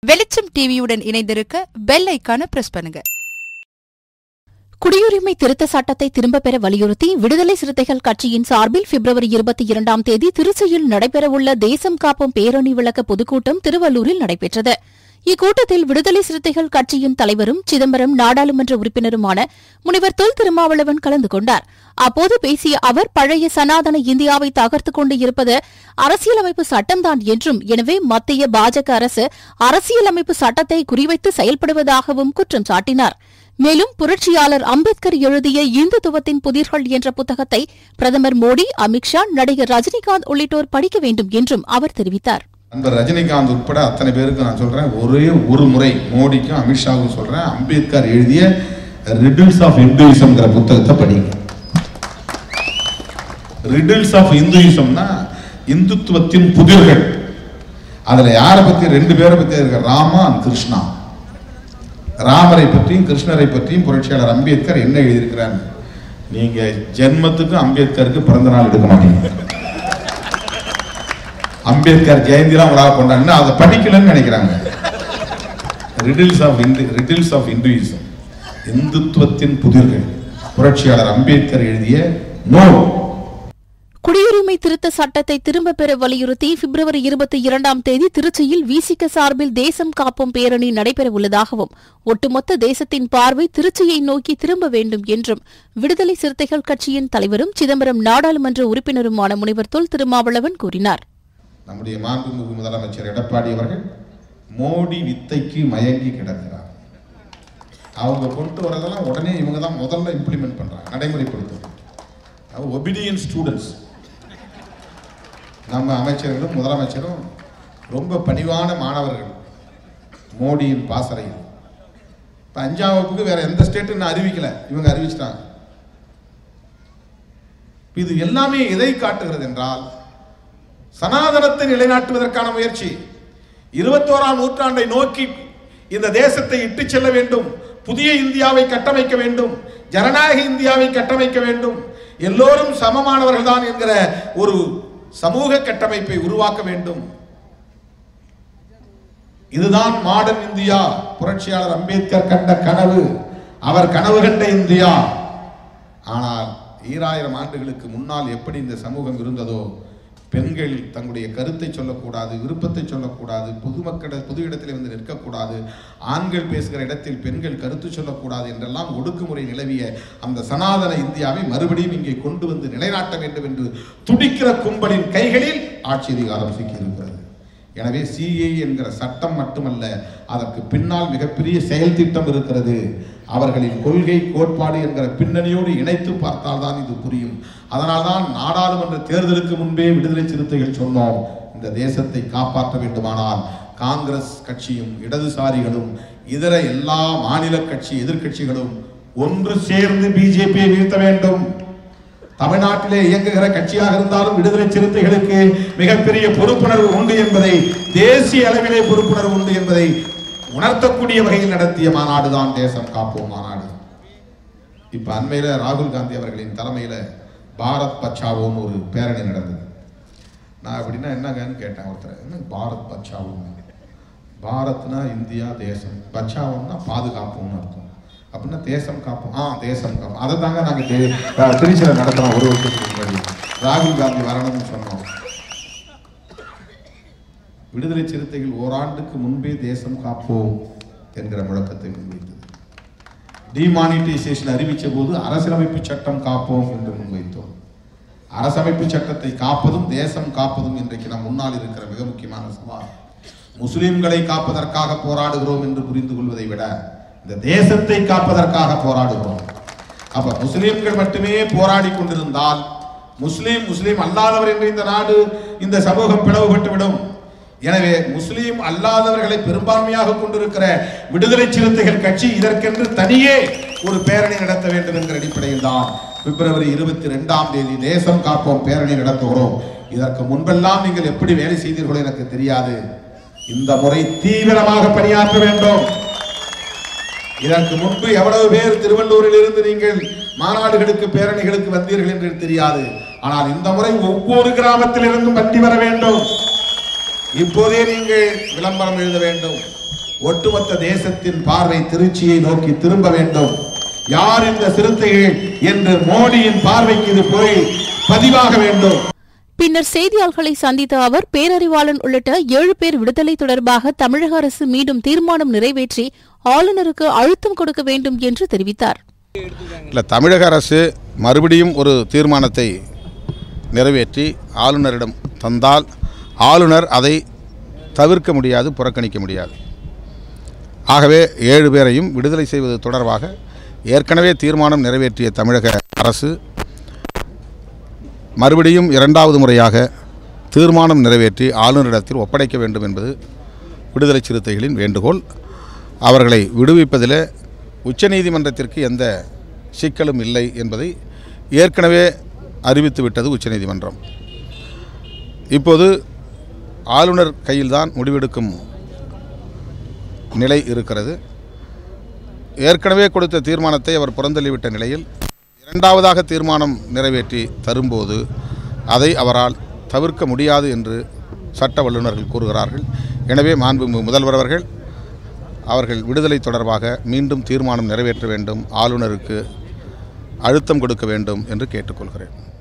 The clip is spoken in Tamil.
வெளிச்சம் டிவியுடன் இணைந்திருக்க பெல் ஐக்கான பிரஸ் பண்ணுங்க குடியுரிமை திருத்த சட்டத்தை திரும்பப் பெற வலியுறுத்தி விடுதலை சிறுத்தைகள் கட்சியின் சார்பில் பிப்ரவரி இருபத்தி இரண்டாம் தேதி திருச்சியில் நடைபெறவுள்ள தேசம் காப்போம் பேரணி விளக்க பொதுக்கூட்டம் திருவள்ளூரில் நடைபெற்றது இக்கூட்டத்தில் விடுதலை சிறுத்தைகள் கட்சியின் தலைவரும் சிதம்பரம் நாடாளுமன்ற உறுப்பினருமான முனைவர் தொல் திருமாவளவன் கலந்து கொண்டார் அப்போது பேசிய அவர் பழைய சனாதன இந்தியாவை தகர்த்துக் கொண்டு இருப்பது அரசியலமைப்பு சட்டம்தான் என்றும் எனவே மத்திய பாஜக அரசு அரசியலமைப்பு சட்டத்தை குறிவைத்து செயல்படுவதாகவும் குற்றம் சாட்டினார் மேலும் புரட்சியாளர் அம்பேத்கர் எழுதிய இந்துத்துவத்தின் புதிர்கள் என்ற புத்தகத்தை பிரதமர் மோடி அமித்ஷா நடிகர் ரஜினிகாந்த் உள்ளிட்டோர் படிக்க வேண்டும் என்றும் அவர் தெரிவித்தார் நண்பர் ரஜினிகாந்த் உட்பட அத்தனை பேருக்கு நான் சொல்றேன் ஒரே ஒரு முறை மோடிக்கும் அமித்ஷாவுக்கும் சொல்றேன் அம்பேத்கர் எழுதிய ரிடில்ஸ் ஆஃப் இந்துயிசம்ங்கிற புத்தகத்தை படிங்க ரிடில்ஸ் ஆஃப் இந்துயிசம்னா இந்துத்துவத்தின் புதிர்கள் அதுல யாரை பத்தி ரெண்டு பேரை பத்தி இருக்க ராமா அண்ட் கிருஷ்ணா ராமரை பற்றியும் கிருஷ்ணரை பற்றியும் புரட்சியாளர் அம்பேத்கர் என்ன எழுதியிருக்கிறார் நீங்க ஜென்மத்துக்கு அம்பேத்கருக்கு பிறந்த நாள் எடுக்க மாட்டீங்க அம்பேத்கர் ஜெயந்திலாம் உங்களாக கொண்டாடுன்னு அதை படிக்கலன்னு நினைக்கிறாங்க riddles of Hindu riddles of Hinduism இந்துத்துவத்தின் புதிர்கள் புரட்சியாளர் அம்பேத்கர் எழுதிய நூல் குடியுரிமை திருத்த சட்டத்தை திரும்பப் பெற வலியுறுத்தி பிப்ரவரி இருபத்தி இரண்டாம் தேதி திருச்சியில் விசிக சார்பில் தேசம் காப்போம் பேரணி நடைபெறவுள்ளதாகவும் ஒட்டுமொத்த தேசத்தின் பார்வை திருச்சியை நோக்கி திரும்ப வேண்டும் என்றும் விடுதலை சிறுத்தைகள் கட்சியின் தலைவரும் சிதம்பரம் நாடாளுமன்ற உறுப்பினருமான முனைவர் தொல் திருமாவளவன் கூறினார் நம்முடைய மாண்புமிகு முதலமைச்சர் எடப்பாடி அவர்கள் மோடி வித்தைக்கு மயங்கி கிடக்கிறார் அவங்க கொண்டு வரதெல்லாம் உடனே இவங்க தான் முதல்ல இம்ப்ளிமெண்ட் பண்றாங்க நடைமுறைப்படுத்தும் ஒபிடியன் ஸ்டூடெண்ட்ஸ் நம்ம அமைச்சர்களும் முதலமைச்சரும் ரொம்ப பணிவான மாணவர்கள் மோடியின் பாசறையில் இப்போ அஞ்சாம் வகுப்புக்கு வேற எந்த ஸ்டேட்டும் இன்னும் அறிவிக்கல இவங்க அறிவிச்சிட்டாங்க இது எல்லாமே எதை காட்டுகிறது என்றால் சனாதனத்தை நிலைநாட்டுவதற்கான முயற்சி இருபத்தோராம் நூற்றாண்டை நோக்கி இந்த தேசத்தை இட்டுச் செல்ல வேண்டும் புதிய இந்தியாவை கட்டமைக்க வேண்டும் ஜனநாயக இந்தியாவை கட்டமைக்க வேண்டும் எல்லோரும் சமமானவர்கள் தான் என்கிற ஒரு சமூக கட்டமைப்பை உருவாக்க வேண்டும் இதுதான் மாடர்ன் இந்தியா புரட்சியாளர் அம்பேத்கர் கண்ட கனவு அவர் கனவு கண்ட இந்தியா ஆனால் ஈராயிரம் ஆண்டுகளுக்கு முன்னால் எப்படி இந்த சமூகம் இருந்ததோ பெண்கள் தங்களுடைய கருத்தை சொல்லக்கூடாது விருப்பத்தை சொல்லக்கூடாது பொதுமக்கள பொது இடத்தில் வந்து நிற்கக்கூடாது ஆண்கள் பேசுகிற இடத்தில் பெண்கள் கருத்து சொல்லக்கூடாது என்றெல்லாம் ஒடுக்குமுறை நிலவிய அந்த சனாதன இந்தியாவை மறுபடியும் இங்கே கொண்டு வந்து நிலைநாட்ட வேண்டும் என்று துடிக்கிற கும்பலின் கைகளில் ஆட்சி அதிகாரம் சிக்கியிருக்கிறது எனவே சிஏ என்கிற சட்டம் மட்டுமல்ல அதற்கு பின்னால் மிகப்பெரிய செயல் திட்டம் இருக்கிறது அவர்களின் கொள்கை கோட்பாடு என்கிற பின்னணியோடு இணைத்து பார்த்தால்தான் இது புரியும் அதனால்தான் நாடாளுமன்ற தேர்தலுக்கு முன்பே விடுதலை சிறுத்தைகள் சொன்னோம் இந்த தேசத்தை காப்பாற்ற வேண்டுமானால் காங்கிரஸ் கட்சியும் இடதுசாரிகளும் இதர எல்லா மாநில கட்சி எதிர்க்கட்சிகளும் ஒன்று சேர்ந்து பிஜேபியை வீழ்த்த வேண்டும் தமிழ்நாட்டிலே இயங்குகிற கட்சியாக இருந்தாலும் விடுதலை சிறுத்தைகளுக்கு மிகப்பெரிய பொறுப்புணர்வு உண்டு என்பதை தேசிய அளவிலே பொறுப்புணர்வு உண்டு என்பதை உணர்த்தக்கூடிய வகையில் நடத்திய மாநாடு தான் தேசம் காப்போம் மாநாடு இப்ப அண்மையில ராகுல் காந்தி அவர்களின் தலைமையில பாரத் பச்சாவோன்னு ஒரு பேரணி நடந்தது நான் அப்படின்னா என்னங்கன்னு கேட்டேன் ஒருத்தர் என்ன பாரத் பச்சாவோன்னு பாரத்னா இந்தியா தேசம் பச்சாவோன்னா பாதுகாப்போம்னு அர்த்தம் அப்படின்னா தேசம் காப்போம் ஆ தேசம் காப்போம் அதை தாங்க நாங்கள் திருச்சியில் நடத்துகிறோம் ஒரு வருஷத்துக்கு முன்னாடி ராகுல் காந்தி வரணும்னு சொன்னோம் விடுதலை சிறுத்தைகள் ஓராண்டுக்கு முன்பே தேசம் காப்போம் என்கிற முழக்கத்தை முன்வைத்தது டிமானிட்டைசேஷன் அறிவித்த போது அரசியலமைப்பு சட்டம் காப்போம் என்று முன்வைத்தோம் அரசமைப்பு சட்டத்தை காப்பதும் தேசம் காப்பதும் இன்றைக்கு நம் முன்னால் இருக்கிற மிக முக்கியமான சவால் முஸ்லிம்களை காப்பதற்காக போராடுகிறோம் என்று புரிந்து கொள்வதை விட இந்த தேசத்தை காப்பதற்காக போராடுகிறோம் அப்ப முஸ்லிம்கள் மட்டுமே போராடி கொண்டிருந்தால் முஸ்லீம் முஸ்லீம் அல்லாதவர் என்று இந்த நாடு இந்த சமூகம் பிளவுபட்டு விடும் எனவே முஸ்லீம் அல்லாதவர்களை பெரும்பான்மையாக கொண்டிருக்கிற விடுதலை சிறுத்தைகள் கட்சி இதற்கென்று தனியே ஒரு பேரணி நடத்த வேண்டும் என்கிற அடிப்படையில் தான் பிப்ரவரி இருபத்தி ரெண்டாம் தேதி தேசம் காப்போம் பேரணி நடத்துகிறோம் இதற்கு முன்பெல்லாம் நீங்கள் எப்படி வேலை செய்தீர்களோ எனக்கு தெரியாது இந்த முறை தீவிரமாக பணியாற்ற வேண்டும் இதற்கு முன்பு எவ்வளவு பேர் திருவள்ளூரில் இருந்து நீங்கள் மாநாடுகளுக்கு பேரணிகளுக்கு வந்தீர்கள் என்று தெரியாது ஆனால் இந்த முறை ஒவ்வொரு கிராமத்திலிருந்தும் வண்டி வர வேண்டும் இப்போதே நீங்கள் விளம்பரம் எழுத வேண்டும் ஒட்டுமொத்த தேசத்தின் பார்வை திருச்சியை நோக்கி திரும்ப வேண்டும் யார் இந்த சிறுத்தைகள் என்று மோடியின் பார்வைக்கு இது போய் பதிவாக வேண்டும் பின்னர் செய்தியாளர்களை சந்தித்த அவர் பேரறிவாளன் உள்ளிட்ட ஏழு பேர் விடுதலை தொடர்பாக தமிழக அரசு மீண்டும் தீர்மானம் நிறைவேற்றி ஆளுநருக்கு அழுத்தம் கொடுக்க வேண்டும் என்று தெரிவித்தார் இல்லை தமிழக அரசு மறுபடியும் ஒரு தீர்மானத்தை நிறைவேற்றி ஆளுநரிடம் தந்தால் ஆளுநர் அதை தவிர்க்க முடியாது புறக்கணிக்க முடியாது ஆகவே ஏழு பேரையும் விடுதலை செய்வது தொடர்பாக ஏற்கனவே தீர்மானம் நிறைவேற்றிய தமிழக அரசு மறுபடியும் இரண்டாவது முறையாக தீர்மானம் நிறைவேற்றி ஆளுநரிடத்தில் ஒப்படைக்க வேண்டும் என்பது விடுதலை சிறுத்தைகளின் வேண்டுகோள் அவர்களை விடுவிப்பதில் உச்சநீதிமன்றத்திற்கு எந்த சிக்கலும் இல்லை என்பதை ஏற்கனவே அறிவித்து விட்டது உச்சநீதிமன்றம் இப்போது ஆளுநர் கையில்தான் முடிவெடுக்கும் நிலை இருக்கிறது ஏற்கனவே கொடுத்த தீர்மானத்தை அவர் புறந்தள்ளிவிட்ட நிலையில் இரண்டாவதாக தீர்மானம் நிறைவேற்றி தரும்போது அதை அவரால் தவிர்க்க முடியாது என்று சட்ட வல்லுநர்கள் கூறுகிறார்கள் எனவே மாண்பு முதல்வர் அவர்கள் அவர்கள் விடுதலை தொடர்பாக மீண்டும் தீர்மானம் நிறைவேற்ற வேண்டும் ஆளுநருக்கு அழுத்தம் கொடுக்க வேண்டும் என்று கேட்டுக்கொள்கிறேன்